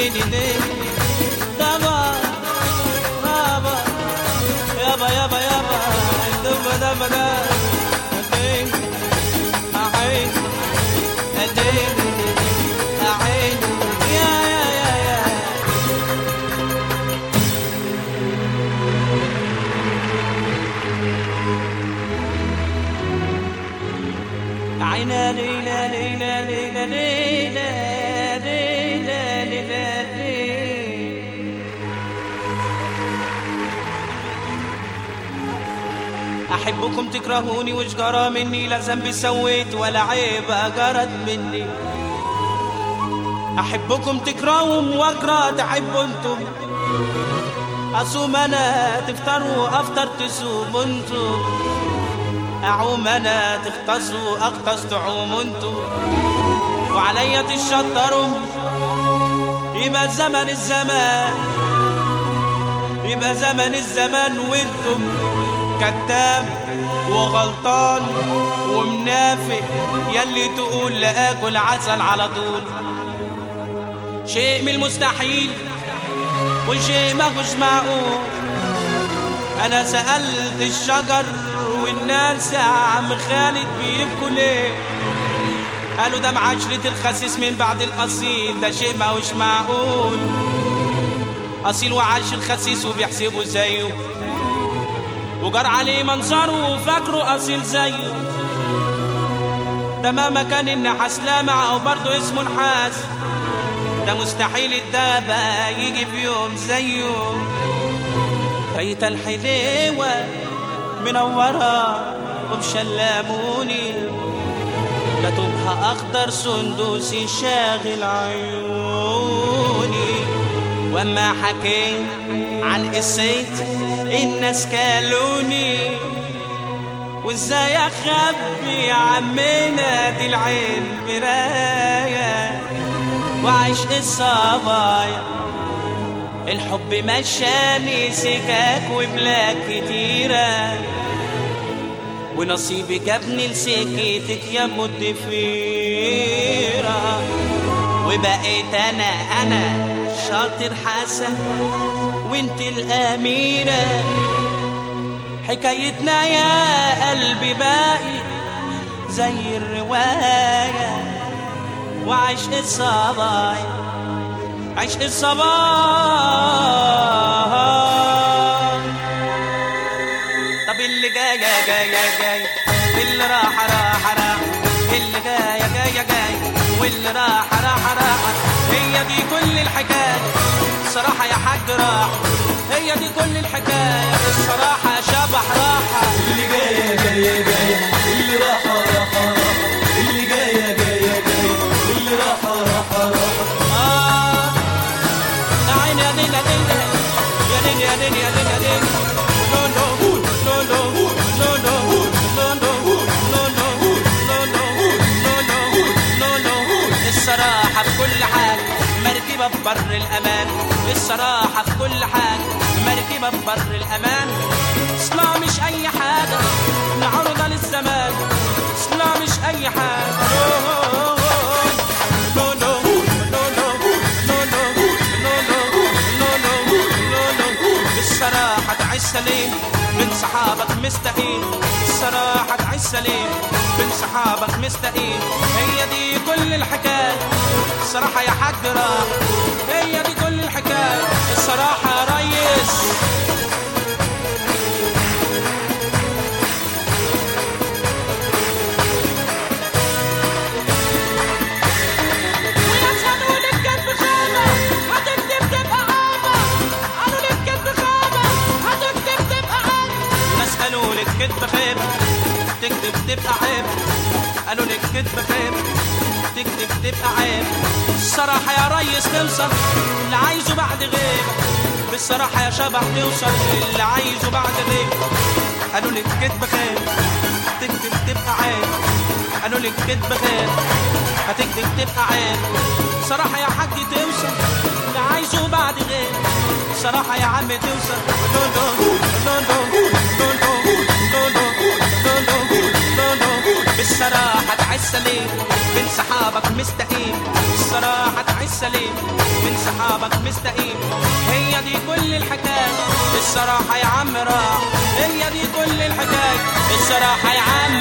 ديني ديني دابا بابا يابا يابا يابا دبا دبا دا ديني أعين ديني أعين يا يا يا يا عينا ليلى ليلى ليلى ليلى ليلى ليلى ليلى أحبكم تكرهوني وش جرى مني لا ذنب سويت ولا عيب جرت مني أحبكم تكرههم وأكره تحبوا انتم أصوم أنا تفطروا أفطر تصوم انتم أعوم أنا تختصوا أختص تعوم انتم وعليا تشطروا يبقى زمن الزمان يبقى زمن الزمان وانتم كذاب وغلطان ومنافق يلي تقول لا اكل عسل على طول شيء من المستحيل وشيء ما هوش معقول انا سألت الشجر والناس يا عم خالد بيبكوا ليه قالوا ده معاشرة الخسيس من بعد الأصيل ده شيء ما هوش معقول أصيل وعاش الخسيس وبيحسبوا زيه وجار عليه منظره وفاكره أصيل زيه ده مهما كان النحاس لامع أو برضه اسمه نحاس ده مستحيل الدابة يجي في يوم زيه ريت الحليوة منورة ومشلموني لا تبقى أخضر سندوسي شاغل عيوني وما حكيت عن قصيت الناس كالوني وازاي اخبي يا عمنا دي العين مراية وعيش الصبايا الحب مشاني سكاك وبلاك كتيرة ونصيبي جابني لسكتك يا مدفيرة وبقيت انا انا شاطر حسن وانت الاميرة حكايتنا يا قلبي باقي زي الرواية وعشق الصبايا عشق الصبايا طب اللي جاية جاية جاي اللي راح راح راح اللي جاية جاية جاي واللي راح راح راح هي دي كل الحكاية الصراحة يا حاج راح هي دي كل الحكاية الصراحة شبح راحة اللي جاية جاية جاية اللي راحة راحة راحة اللي جاية جاية جاية اللي راحة راحة راحة آه يا عيني يا دين يا دين يا دين يا دين يا دين يا دين لو لو لو لو لو لو لو لو لو لو لو لو لو الصراحة في كل حاجة مركبة في بر الأمان الصراحة في كل حاجة مركبة في بر الأمان اصلا مش أي حاجة نعرضها للزمان اصلا مش أي حاجة لو لو لو لو لو بالصراحة تعيش سليم من صحابك مستقيم الصراحة تعيش سليم من صحابك مستقيم هي دي كل الحكاية الصراحة يا حاج راح هي دي كل الحكاية الصراحة يا ريس وناس هنقول الكذب خامة هتكتب تبقى عامة قالوا لي الكذب خامة هتكتب تبقى عامة ناس قالوا لي الكذب خيب تكتب تبقى عيب قالوا لي الكذب خيب تكتب تبقى عيب الصراحة يا ريس توصل اللي عايزه بعد غيبة بالصراحة يا شبح توصل اللي عايزه بعد غيبة قالوا لي الكذب خيب تكتب تبقى عيب قالوا لي الكذب خيب هتكذب تبقى عيب صراحة يا حاج توصل اللي عايزه بعد غير صراحة يا عم توصل لو لو لو لو لو لو لو لو لو لو لو بالصراحة تعيش سليم من صحابك مستقيم الصراحة تعيش سليم من صحابك مستقيم هي دي كل الحكاية الصراحة يا عم راح هي دي كل الحكاية الصراحة يا عم